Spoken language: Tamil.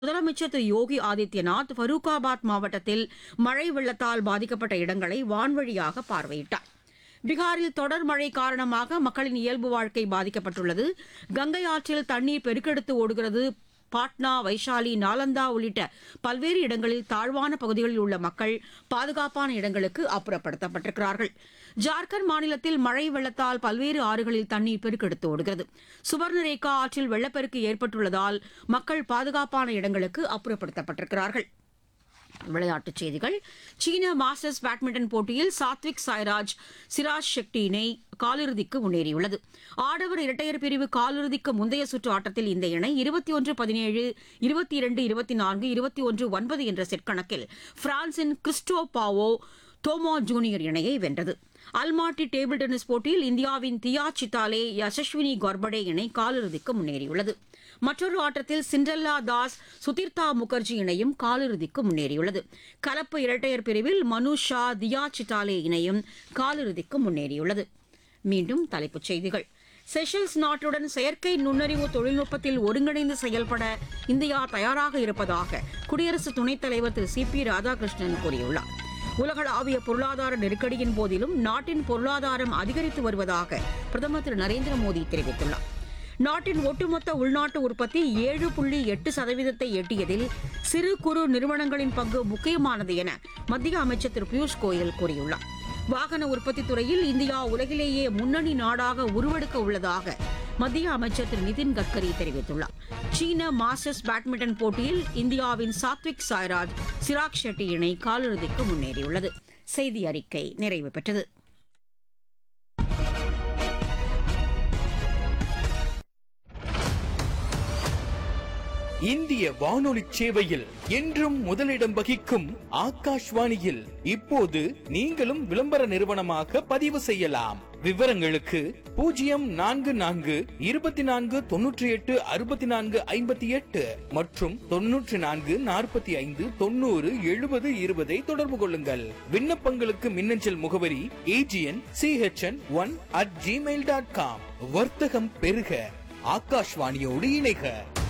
முதலமைச்சர் திரு யோகி ஆதித்யநாத் ஃபரூக்காபாத் மாவட்டத்தில் மழை வெள்ளத்தால் பாதிக்கப்பட்ட இடங்களை வான்வழியாக பார்வையிட்டார் பீகாரில் தொடர் மழை காரணமாக மக்களின் இயல்பு வாழ்க்கை பாதிக்கப்பட்டுள்ளது கங்கை ஆற்றில் தண்ணீர் பெருக்கெடுத்து ஓடுகிறது பாட்னா வைஷாலி நாலந்தா உள்ளிட்ட பல்வேறு இடங்களில் தாழ்வான பகுதிகளில் உள்ள மக்கள் பாதுகாப்பான இடங்களுக்கு அப்புறப்படுத்தப்பட்டிருக்கிறார்கள் ஜார்க்கண்ட் மாநிலத்தில் மழை வெள்ளத்தால் பல்வேறு ஆறுகளில் தண்ணீர் பெருக்கெடுத்து ஓடுகிறது சுவர்ணரேகா ஆற்றில் வெள்ளப்பெருக்கு ஏற்பட்டுள்ளதால் மக்கள் பாதுகாப்பான இடங்களுக்கு அப்புறப்படுத்தப்பட்டிருக்கிறார்கள் விளையாட்டுச் செய்திகள் சீன மாஸ்டர்ஸ் பேட்மிண்டன் போட்டியில் சாத்விக் சாய்ராஜ் சிராஜ் ஷெட்டி இணை காலிறுதிக்கு முன்னேறியுள்ளது ஆடவர் இரட்டையர் பிரிவு காலிறுதிக்கு முந்தைய சுற்று ஆட்டத்தில் இந்த இணை இருபத்தி ஒன்று பதினேழு இருபத்தி இரண்டு இருபத்தி நான்கு இருபத்தி ஒன்று ஒன்பது என்ற செட் கணக்கில் பிரான்சின் கிறிஸ்டோ பாவோ தோமோ ஜூனியர் இணையை வென்றது அல்மாட்டி டேபிள் டென்னிஸ் போட்டியில் இந்தியாவின் தியா சித்தாலே யசஸ்வினி கோர்படே இணை காலிறுதிக்கு முன்னேறியுள்ளது மற்றொரு ஆட்டத்தில் சிண்டல்லா தாஸ் சுதிர்தா முகர்ஜி இணையும் காலிறுதிக்கு முன்னேறியுள்ளது கலப்பு இரட்டையர் பிரிவில் மனு ஷா தியா சிட்டாலே இணையும் காலிறுதிக்கு முன்னேறியுள்ளது மீண்டும் தலைப்புச் செய்திகள் செஷல்ஸ் நாட்டுடன் செயற்கை நுண்ணறிவு தொழில்நுட்பத்தில் ஒருங்கிணைந்து செயல்பட இந்தியா தயாராக இருப்பதாக குடியரசு துணைத் தலைவர் திரு சி பி ராதாகிருஷ்ணன் கூறியுள்ளார் உலகளாவிய பொருளாதார நெருக்கடியின் போதிலும் நாட்டின் பொருளாதாரம் அதிகரித்து வருவதாக பிரதமர் திரு நரேந்திர மோடி தெரிவித்துள்ளார் நாட்டின் ஒட்டுமொத்த உள்நாட்டு உற்பத்தி ஏழு புள்ளி எட்டு சதவீதத்தை எட்டியதில் சிறு குறு நிறுவனங்களின் பங்கு முக்கியமானது என மத்திய அமைச்சர் திரு பியூஷ் கோயல் கூறியுள்ளார் வாகன உற்பத்தி துறையில் இந்தியா உலகிலேயே முன்னணி நாடாக உருவெடுக்க உள்ளதாக மத்திய அமைச்சர் திரு நிதின் கட்கரி தெரிவித்துள்ளார் சீன மாஸ்டர்ஸ் பேட்மிண்டன் போட்டியில் இந்தியாவின் சாத்விக் சாய்ராஜ் சிராக் ஷெட்டி இணை காலிறுதிக்கு முன்னேறியுள்ளது செய்தி அறிக்கை நிறைவு பெற்றது இந்திய வானொலி சேவையில் என்றும் முதலிடம் வகிக்கும் ஆகாஷ்வாணியில் இப்போது நீங்களும் விளம்பர நிறுவனமாக பதிவு செய்யலாம் விவரங்களுக்கு பூஜ்ஜியம் நான்கு நான்கு இருபத்தி நான்கு தொன்னூற்றி எட்டு அறுபத்தி நான்கு ஐம்பத்தி எட்டு மற்றும் தொன்னூற்றி நான்கு நாற்பத்தி ஐந்து தொண்ணூறு எழுபது இருபதை தொடர்பு கொள்ளுங்கள் விண்ணப்பங்களுக்கு மின்னஞ்சல் முகவரி AGN CHN one at Gmail dot com வர்த்தகம் பெருக ஆகாஷ்வாணியோடு இணைக